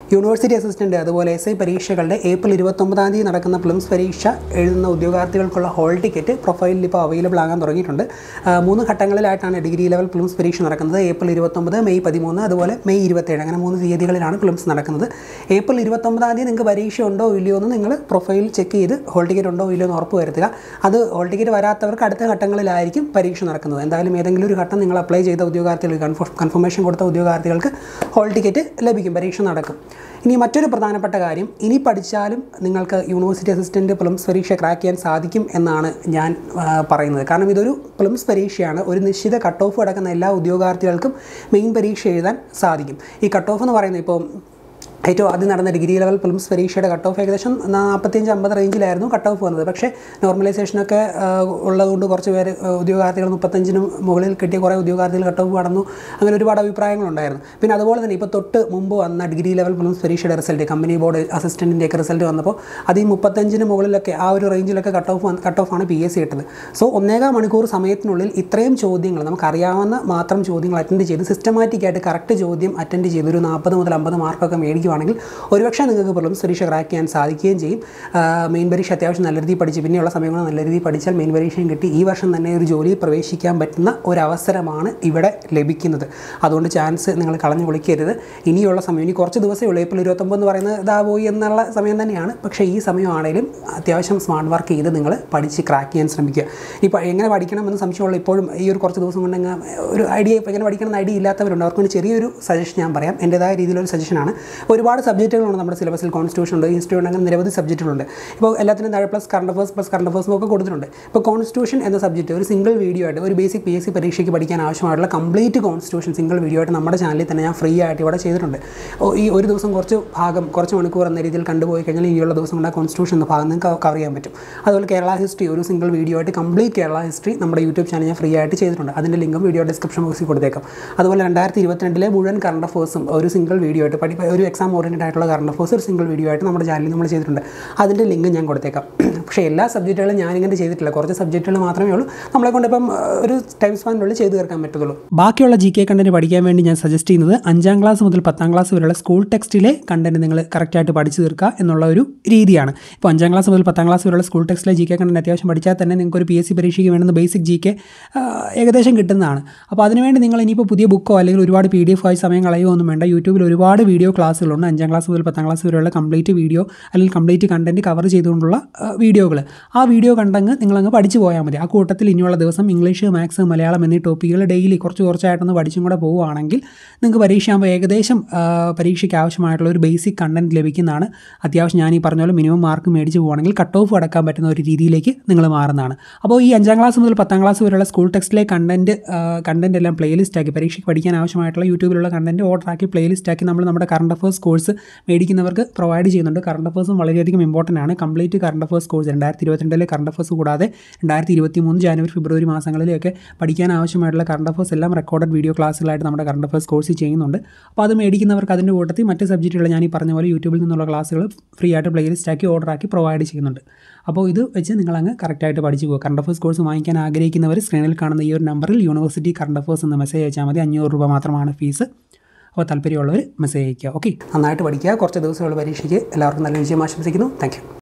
university assistant അതുപോലെ S I പരീക്ഷകളുടെ April ഇരുപത്തൊമ്പതാം തീയതി നടക്കുന്ന പ്ലിംസ് പരീക്ഷ എഴുതുന്ന ഉദ്യോഗാർത്ഥികൾക്കുള്ള ഹോൾ ടിക്കറ്റ് പ്രൊഫൈലിൽ ഇപ്പോൾ അവൈലബിൾ ആകാൻ തുടങ്ങിയിട്ടുണ്ട് ആ, മൂന്ന് ഘട്ടങ്ങളിലായിട്ടാണ് ഡിഗ്രി ലെവൽ പ്ലിംസ് പരീക്ഷ നടക്കുന്നത് ഏപ്രിൽ ഇരുപത്തൊമ്പത് മെയ് പതിമൂന്ന് അതുപോലെ മെയ് ഇരുപത്തേഴ് അങ്ങനെ മൂന്ന് തീയതികളിലാണ് പ്ലിംസ് നടക്കുന്നത് ഏപ്രിൽ ഇരുപത്തൊമ്പതാം തീയതി നിങ്ങൾക്ക് പരീക്ഷ ഉണ്ടോ ഇല്ലയോ എന്ന് നിങ്ങൾ പ്രൊഫൈൽ ചെക്ക് ചെയ്ത് ഹോൾ ടിക്കറ്റ് ഉണ്ടോ ഇല്ലയോ എന്ന് ഉറപ്പ് വരുത്തുക അത് ഹോൾ ടിക്കറ്റ് വരാത്തവർക്ക് അടുത്ത ഘട്ടങ്ങളിലായിരിക്കും പരീക്ഷ നടക്കുന്നത് എന്തായാലും ഏതെങ്കിലും ഒരു ഘട്ടം നിങ്ങൾ അപ്ലൈ ചെയ്ത ഉദ്യോഗാർത്ഥികൾ കൺഫോ കൺഫർമേഷൻ കൊടുത്ത ഉദ്യോഗാർത്ഥികൾക്ക് ഹോൾ ടിക്കറ്റ് ലഭിക്കും പരീക്ഷ നടക്കും ഇനി മറ്റൊരു പ്രധാനപ്പെട്ട കാര്യം ഇനി പഠിച്ചാലും നിങ്ങൾക്ക് യൂണിവേഴ്സിറ്റി അസിസ്റ്റൻറ്റ് പ്ലിംസ് പരീക്ഷ ക്രാക്ക് ചെയ്യാൻ സാധിക്കും എന്നാണ് ഞാൻ ആ, പറയുന്നത് കാരണം ഇതൊരു പ്ലിംസ് പരീക്ഷയാണ് ഒരു നിശ്ചിത കട്ട് ഓഫ് കിടക്കുന്ന എല്ലാ ഉദ്യോഗാർത്ഥികൾക്കും മെയിൻ പരീക്ഷ എഴുതാൻ സാധിക്കും ഈ കട്ട് ഓഫ് എന്ന് പറയുന്നത് ഇപ്പോൾ ഏറ്റവും ആദ്യം നടന്ന ഡിഗ്രി ലെവൽ പ്ലിംസ് പരീക്ഷയുടെ കട്ട് ഓഫ് ഏകദേശം നാൽപ്പത്തിയഞ്ച് അമ്പത് റേഞ്ചിലായിരുന്നു കട്ട് ഓഫ് വന്നത് പക്ഷേ നോർമലൈസേഷനൊക്കെ ആ, ഉള്ളതുകൊണ്ട് കുറച്ച് പേര് ആ, ഉദ്യോഗാർത്ഥികൾ മുപ്പത്തഞ്ചിനും മുകളിൽ കിട്ടിയ കുറേ ഉദ്യോഗാർത്ഥികൾ കട്ട് ഓഫ് കടന്നു അങ്ങനെ ഒരുപാട് അഭിപ്രായങ്ങളുണ്ടായിരുന്നു പിന്നെ അതുപോലെ തന്നെ ഇപ്പോൾ തൊട്ട് മുമ്പ് വന്ന ഡിഗ്രി ലെവൽ പ്ലിംസ് പരീക്ഷയുടെ റിസൾട്ട് കമ്പനി ബോർഡ് അസിസ്റ്റൻറ്റിൻ്റെയൊക്കെ റിസൾട്ട് വന്നപ്പോൾ അത് ഈ മുപ്പത്തഞ്ചിന് മുകളിലൊക്കെ ആ ഒരു റേഞ്ചിലൊക്കെ കട്ട് ഓഫ് കട്ട് ഓഫാണ് പി എസ് സി ഇട്ടത് സോ ഒന്നേകാൽ മണിക്കൂർ സമയത്തിനുള്ളിൽ ഇത്രയും ചോദ്യങ്ങൾ നമുക്കറിയാവുന്ന മാത്രം ചോദ്യങ്ങൾ അറ്റൻഡ് ചെയ്ത് സിസ്റ്റമാറ്റിക് ആയിട്ട് കറക്റ്റ് ചോദ്യം അറ്റൻഡ് ചെയ്ത് ഒരു നാൽപ്പത് മുതൽ അമ്പത് മാർക്കൊക്കെ മേടിക്കുവാണെങ്കിൽ ഒരുപക്ഷെ നിങ്ങൾക്ക് പ്രിലിംസ് പരീക്ഷ ക്രാക്ക് ചെയ്യാൻ സാധിക്കുകയും ചെയ്യും മെയിൻ പരീക്ഷ അത്യാവശ്യം നല്ല രീതിയിൽ പഠിച്ച് പിന്നെയുള്ള സമയങ്ങൾ നല്ല രീതിയിൽ പഠിച്ചാൽ മെയിൻ പരീക്ഷയും കിട്ടി ഈ വർഷം തന്നെ ഒരു ജോലിയിൽ പ്രവേശിക്കാൻ പറ്റുന്ന ഒരവസരമാണ് ഇവിടെ ലഭിക്കുന്നത് അതുകൊണ്ട് ചാൻസ് നിങ്ങൾ കളഞ്ഞു വിളിക്കരുത് ഇനിയുള്ള സമയം ഇനി കുറച്ച് ദിവസമേ ഉള്ളൂ ഏപ്രിൽ ഇരുപത്തൊമ്പത് എന്ന് പറയുന്നത് ഇതാ പോയി എന്നുള്ള സമയം തന്നെയാണ് പക്ഷേ ഈ സമയമാണെങ്കിലും അത്യാവശ്യം സ്മാർട്ട് വർക്ക് ചെയ്ത് നിങ്ങൾ പഠിച്ച് ക്രാക്ക് ചെയ്യാൻ ശ്രമിക്കുക ഇപ്പോൾ എങ്ങനെ പഠിക്കണമെന്ന് സംശയമുള്ള ഇപ്പോഴും ഈ ഒരു കുറച്ച് ദിവസം കൊണ്ട് അങ്ങ് ഒരു ഐഡിയ ഇപ്പോൾ എങ്ങനെ പഠിക്കണം എന്ന് ഐഡിയ ഇല്ലാത്തവരുണ്ട് അവർക്ക് വേണ്ടി ചെറിയൊരു സജഷൻ ഞാൻ പറയാം എൻ്റേതായ രീതിയിലൊരു സജഷനാണ് ഒരുപാട് സബ്ജക്റ്റുകളുണ്ട് നമ്മുടെ സിലബസിൽ കോൺസ്റ്റിറ്റ്യൂഷൻ ഉണ്ട് ഹിസ്റ്ററി ഉണ്ട് അങ്ങനെ നിരവധി സബ്ജക്റ്റുകളുണ്ട് ഇപ്പോൾ എല്ലാത്തിനും താഴെ plus current affairs plus current അഫേഴ്സും ഒക്കെ കൊടുത്തിട്ടുണ്ട് ഇപ്പോൾ കോൺസ്റ്റിറ്റ്യൂഷൻ എന്ന സബ്ജക്റ്റ് ഒരു സിംഗിൾ വീഡിയോ ആയിട്ട് ഒരു ബേസിക് പി എസ് സി പരീക്ഷയ്ക്ക് പഠിക്കാൻ ആവശ്യമായിട്ടുള്ള കംപ്ലീറ്റ് കോൺസ്റ്റിറ്റ്യൂഷൻ സിംഗിൾ വീഡിയോ ആയിട്ട് നമ്മുടെ ചാനലിൽ തന്നെ ഞാൻ ഫ്രീ ആയിട്ട് ഇവിടെ ചെയ്തിട്ടുണ്ട് ഓ, ഈ ഒരു ദിവസം കുറച്ച് ഭാഗം കുറച്ച് മണിക്കൂർ എന്ന രീതിയിൽ കണ്ടുപോയി കഴിഞ്ഞാൽ ഇനിയുള്ള ദിവസം കൊണ്ട് കോൺസ്റ്റിറ്റ്യൂഷൻ എന്ന ഭാഗം നിങ്ങൾക്ക് കവർ ചെയ്യാൻ പറ്റും അതുപോലെ കേരള ഹിസ്റ്ററി ഒരു സിംഗിൾ വീഡിയോ ആയിട്ട് കംപ്ലീറ്റ് കേരള ഹിസ്റ്ററി നമ്മുടെ യൂട്യൂബ് ചാനൽ ഞാൻ ഫ്രീ ആയിട്ട് ചെയ്തിട്ടുണ്ട് അതിൻ്റെ ലിങ്കും വീഡിയോ ഡിസ്ക്രിപ്ഷൻ ബോക്സിൽ കൊടുത്തേക്കാം അതുപോലെ രണ്ടായിരത്തി ഇരുപത്തിരണ്ടിലെ മുഴുവൻ കറണ്ട് അഫേഴ്സും ഒരു സിംഗിൾ വീഡിയോ ആയിട്ട് പഠി ഒരു എക്സാം ഓറിയൻറ്റഡ് ആയിട്ടുള്ള കറണ്ട് അഫേഴ്സ് ഒരു സിംഗിൾ വീഡിയോ ആയിട്ട് നമ്മുടെ ചാനലിൽ നമ്മൾ ചെയ്തിട്ടുണ്ട് അതിൻ്റെ ലിങ്ക് ഞാൻ കൊടുത്തേക്കാം പക്ഷേ എല്ലാ സബ്ജക്റ്റുകളും ഞാനിങ്ങനെ ചെയ്തിട്ടില്ല കുറച്ച് സബ്ജക്റ്റുകൾ മാത്രമേ ഉള്ളൂ നമ്മളെ കൊണ്ട് ഇപ്പം ആ, ഒരു ടൈം സ്പാനിനുള്ളിൽ ചെയ്തു തീർക്കാൻ പറ്റുള്ളൂ ബാക്കിയുള്ള ജി കെ കണ്ടന്റ് പഠിക്കാൻ വേണ്ടി ഞാൻ സജസ്റ്റ് ചെയ്യുന്നത് അഞ്ചാം ക്ലാസ് മുതൽ പത്താം ക്ലാസ് വരെയുള്ള സ്കൂൾ ടെക്സ്റ്റിലെ കണ്ടന്റ് നിങ്ങൾ കറക്റ്റായിട്ട് പഠിച്ചു തീർക്കുക എന്നുള്ള ഒരു രീതിയാണ് ഇപ്പോൾ അഞ്ചാം ക്ലാസ് മുതൽ പത്താം ക്ലാസ് വരെയുള്ള സ്കൂൾ ടെക്സ്റ്റിലെ ജി കെ കണ്ടന്റ് അത്യാവശ്യം പഠിച്ചാൽ തന്നെ നിങ്ങൾക്ക് ഒരു പി എസ് സി പരീക്ഷയ്ക്ക് വേണ്ടുന്ന ബേസിക് ജി കെ ഏകദേശം കിട്ടുന്നതാണ് അപ്പോൾ അതിനുവേണ്ടി നിങ്ങൾ ഇനിയിപ്പോൾ പുതിയ ബുക്കോ അല്ലെങ്കിൽ ഒരുപാട് പി ഡി എഫ് ആയി സമയം കളയുകയോ ഒന്നും വേണ്ട യൂട്യൂബിൽ ഒരുപാട് വീഡിയോ ക്ലാസ്സുകളുണ്ട് അഞ്ചാം ക്ലാസ് മുതൽ പത്താം ക്ലാസ് വരെയുള്ള കംപ്ലീറ്റ് വീഡിയോ അല്ലെങ്കിൽ കംപ്ലീറ്റ് കണ്ടന്റ് കവർ ചെയ്തുകൊണ്ടുള്ള വീഡിയോകൾ ആ വീഡിയോ കണ്ടങ്ങ് നിങ്ങളങ്ങ് പഠിച്ചു പോയാൽ മതി ആ കൂട്ടത്തിൽ ഇനിയുള്ള ദിവസം ഇംഗ്ലീഷ് മാത്സ് മലയാളം എന്നീ ടോപ്പിക്കുകൾ ഡെയിലി കുറച്ച് കുറച്ചായിട്ടൊന്ന് പഠിച്ചും കൂടെ പോവുകയാണെങ്കിൽ നിങ്ങൾക്ക് പരീക്ഷയാകുമ്പോൾ ഏകദേശം ആ, പരീക്ഷയ്ക്ക് ആവശ്യമായിട്ടുള്ള ഒരു ബേസിക് കണ്ടന്റ് ലഭിക്കുന്നതാണ് അത്യാവശ്യം ഞാൻ ഈ പറഞ്ഞ പോലെ മിനിമം മാർക്ക് മേടിച്ച് പോവുകയാണെങ്കിൽ കട്ട് ഓഫ് അടക്കാൻ പറ്റുന്ന ഒരു രീതിയിലേക്ക് നിങ്ങൾ മാറുന്നതാണ് അപ്പോൾ ഈ അഞ്ചാം ക്ലാസ് മുതൽ പത്താം ക്ലാസ് വരെയുള്ള സ്കൂൾ ടെക്സ്റ്റിലെ കണ്ടന്റ് കണ്ടന്റ് എല്ലാം പ്ലേലിസ്റ്റ് ആക്കി പരീക്ഷയ്ക്ക് പഠിക്കാൻ ആവശ്യമായിട്ടുള്ള യൂട്യൂബിലുള്ള കണ്ടന്റ് ഓർഡർ ആക്കി പ്ലേലിസ്റ്റ് ആക്കി നമ്മൾ നമ്മുടെ കറണ്ട് അഫേഴ്സ് കോഴ്സ് മേടിക്കുന്നവർക്ക് പ്രൊവൈഡ് ചെയ്യുന്നുണ്ട് കറണ്ട് അഫേഴ്സും വളരെയധികം ഇമ്പോർട്ടൻ്റ് ആണ് കംപ്ലീറ്റ് കറണ്ട് അഫേഴ്സ് കോഴ്സ് രണ്ടായിരത്തി ഇരുപത്തിരണ്ടിലെ കറണ്ട് അഫേഴ്സ് കൂടാതെ രണ്ടായിരത്തി ഇരുപത്തി മൂന്ന് ജാനുവരി ഫെബ്രുവരി മാസങ്ങളിലൊക്കെ പഠിക്കാൻ ആവശ്യമായിട്ടുള്ള കറണ്ട് അഫേഴ്സ് എല്ലാം റെക്കോർഡഡ് വീഡിയോ ക്ലാസ്സുകളായിട്ട് നമ്മുടെ കറണ്ട് അഫേഴ്സ് കോഴ്സ് ചെയ്യുന്നുണ്ട് അപ്പോൾ അത് മേടിക്കുന്നവർക്ക് അതിൻ്റെ കൂട്ടത്തിൽ മറ്റ് സബ്ജക്റ്റുകൾ ഞാൻ ഈ പറഞ്ഞ പോലെ യൂട്യൂബിൽ നിന്നുള്ള ക്ലാസ്സുകൾ ഫ്രീ ആയിട്ട് പ്ലേലിസ്റ്റ് ആക്കി ഓർഡർ ആക്കി പ്രൊവൈഡ് ചെയ്യുന്നുണ്ട് അപ്പോൾ ഇത് വെച്ച് നിങ്ങളങ്ങ് കറക്റ്റായിട്ട് പഠിച്ചു പോകുക കറണ്ട് അഫേഴ്സ് കോഴ്സ് വാങ്ങിക്കാൻ ആഗ്രഹിക്കുന്നവർ സ്ക്രീനിൽ കാണുന്ന ഈ ഒരു നമ്പറിൽ യൂണിവേഴ്സിറ്റി കറണ്ട് അഫേഴ്സ് എന്ന മെസ്സേജ് അയച്ചാൽ മതി അഞ്ഞൂറ് രൂപ മാത്രമാണ് ഫീസ് അപ്പോൾ താല്പര്യമുള്ളവർ മെസ്സേജ് അയയ്ക്കുക ഓക്കെ നന്നായിട്ട് പഠിക്കുക കുറച്ച് ദിവസമുള്ള പരീക്ഷയ്ക്ക് എല്ലാവർക്കും നല്ല വിജയം ആശംസിക്കുന്നു താങ്ക്